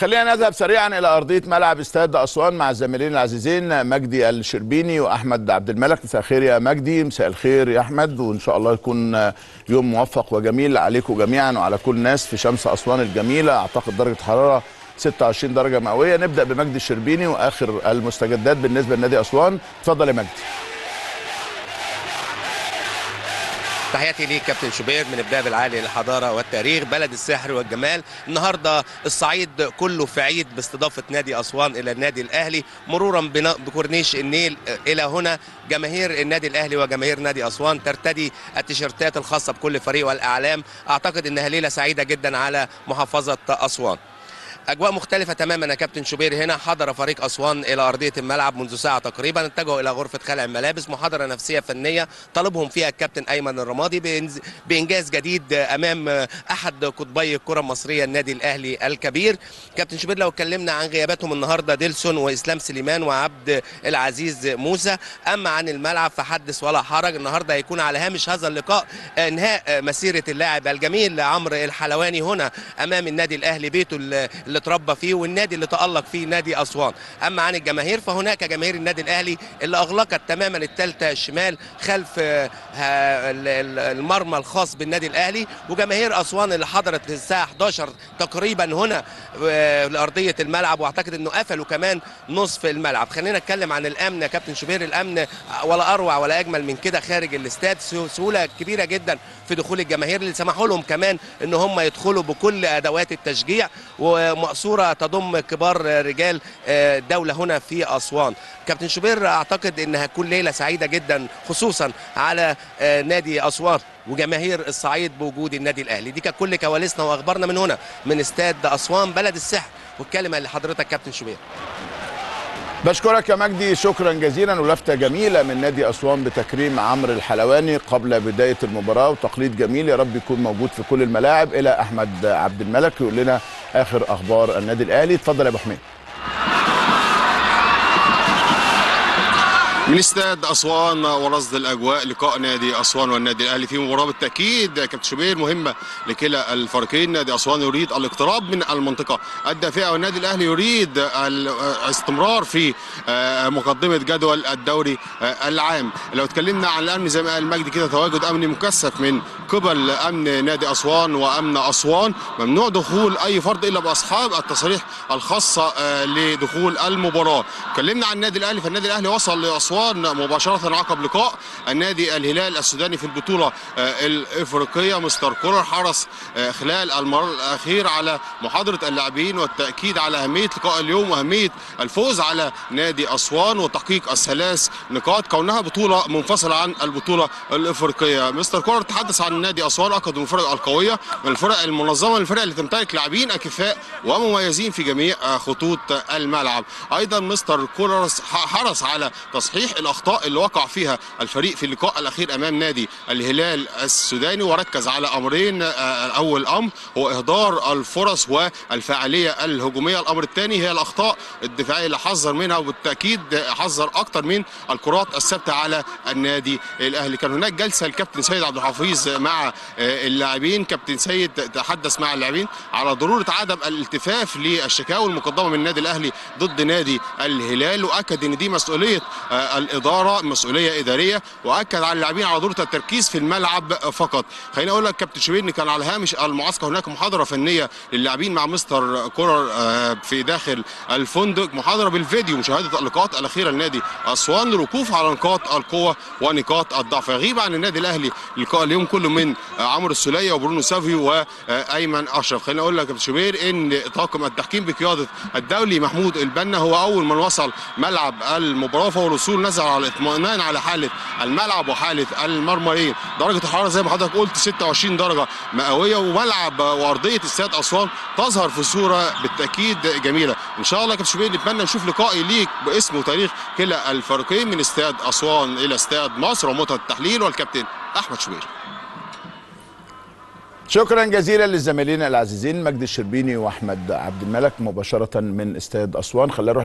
خلينا نذهب سريعا الى ارضيه ملعب استاد اسوان مع الزميلين العزيزين مجدي الشربيني واحمد عبد الملك مساء الخير يا مجدي مساء الخير يا احمد وان شاء الله يكون يوم موفق وجميل عليكم جميعا وعلى كل الناس في شمس اسوان الجميله اعتقد درجه حراره 26 درجه مئويه نبدا بمجدي الشربيني واخر المستجدات بالنسبه لنادي اسوان اتفضل يا مجدي تحياتي ليك كابتن شوبير من الباب العالي للحضاره والتاريخ بلد السحر والجمال النهارده الصعيد كله في عيد باستضافه نادي اسوان الى النادي الاهلي مرورا بكورنيش النيل الى هنا جماهير النادي الاهلي وجماهير نادي اسوان ترتدي التيشيرتات الخاصه بكل فريق والاعلام اعتقد انها ليله سعيده جدا على محافظه اسوان اجواء مختلفه تماما يا كابتن شوبير هنا حضر فريق اسوان الى ارضيه الملعب منذ ساعه تقريبا اتجهوا الى غرفه خلع الملابس محاضره نفسيه فنيه طلبهم فيها الكابتن ايمن الرمادي بانجاز جديد امام احد قطبي الكره المصريه النادي الاهلي الكبير كابتن شوبير لو اتكلمنا عن غياباتهم النهارده ديلسون واسلام سليمان وعبد العزيز موسى اما عن الملعب فحدث ولا حرج النهارده هيكون على هامش هذا اللقاء انهاء مسيره اللاعب الجميل عمرو الحلواني هنا امام النادي الاهلي بيته اللي اتربى فيه والنادي اللي تألق فيه نادي أسوان أما عن الجماهير فهناك جماهير النادي الأهلي اللي أغلقت تماما الثالثة الشمال خلف المرمى الخاص بالنادي الأهلي وجماهير أسوان اللي حضرت في الساعة 11 تقريبا هنا لأرضية الملعب وأعتقد أنه قفلوا كمان نصف الملعب خلينا نتكلم عن الأمن يا كابتن شوبير الأمن ولا أروع ولا أجمل من كده خارج الاستاد سهولة كبيرة جدا في دخول الجماهير اللي سمحوا لهم كمان ان هم يدخلوا بكل ادوات التشجيع ومقصوره تضم كبار رجال الدوله هنا في اسوان كابتن شوبير اعتقد انها هتكون ليله سعيده جدا خصوصا على نادي اسوان وجماهير الصعيد بوجود النادي الاهلي دي كانت كل كواليسنا واخبارنا من هنا من استاد اسوان بلد السحر والكلمه لحضرتك كابتن شوبير بشكرك يا مجدي شكرا جزيلا ولفته جميله من نادي اسوان بتكريم عمرو الحلواني قبل بدايه المباراه وتقليد جميل يا رب يكون موجود في كل الملاعب الى احمد عبد الملك يقول لنا اخر اخبار النادي الاهلي اتفضل يا ابو حميد من استاد اسوان ورصد الاجواء لقاء نادي اسوان والنادي الاهلي في مباراه بالتاكيد كابتن شوبير مهمه لكلا الفريقين نادي اسوان يريد الاقتراب من المنطقه الدافئه والنادي الاهلي يريد الاستمرار في مقدمه جدول الدوري العام لو اتكلمنا عن الامن زي ما قال مجدي كده تواجد امني مكثف من قبل امن نادي اسوان وامن اسوان ممنوع دخول اي فرد الا باصحاب التصاريح الخاصه لدخول المباراه اتكلمنا عن النادي الاهلي فالنادي الاهلي وصل لاسوان مباشره عقب لقاء النادي الهلال السوداني في البطوله الافريقيه مستر كولر حرص خلال المرة الاخير على محاضره اللاعبين والتاكيد على اهميه لقاء اليوم واهميه الفوز على نادي اسوان وتحقيق الثلاث نقاط كونها بطوله منفصله عن البطوله الافريقيه مستر كولر تحدث عن نادي اسوان اكد من الفرق القويه من الفرق المنظمه من الفرق اللي تمتلك لاعبين اكفاء ومميزين في جميع خطوط الملعب ايضا مستر كولر حرص على تصحيح الاخطاء اللي وقع فيها الفريق في اللقاء الاخير امام نادي الهلال السوداني وركز على امرين اول امر هو اهدار الفرص والفاعليه الهجوميه الامر الثاني هي الاخطاء الدفاعيه اللي حذر منها وبالتاكيد حذر اكثر من الكرات الثابته على النادي الاهلي كان هناك جلسه الكابتن سيد عبد الحفيظ مع اللاعبين كابتن سيد تحدث مع اللاعبين على ضروره عدم الالتفاف للشكاوى المقدمه من النادي الاهلي ضد نادي الهلال واكد ان دي مسؤوليه الاداره مسؤوليه اداريه واكد على اللاعبين على ضروره التركيز في الملعب فقط خليني اقول لك كابتن شوبير ان كان على هامش المعسكر هناك محاضره فنيه للاعبين مع مستر كولر في داخل الفندق محاضره بالفيديو مشاهده اللقاءات الاخيره لنادي اسوان للوقوف على نقاط القوه ونقاط الضعف يغيب عن النادي الاهلي لقاء اليوم كله من عمرو السوليه وبرونو سافيو وايمن اشرف خليني اقول لك كابتن شوبير ان طاقم التحكيم بقياده الدولي محمود البنا هو اول من وصل ملعب المباراه فهو الوصول نزل على الاطمئنان على حاله الملعب وحاله المرمرين درجه الحراره زي ما حضرتك قلت 26 درجه مئويه وملعب وارضيه استاد اسوان تظهر في صوره بالتاكيد جميله ان شاء الله كابتن شوبير نتمنى نشوف لقاء يليق باسم وتاريخ كلا الفريقين من استاد اسوان الى استاد مصر ومتعه التحليل والكابتن احمد شوبير شكرا جزيلا للزميلين العزيزين مجدي الشربيني واحمد عبد الملك مباشره من استاد اسوان خلينا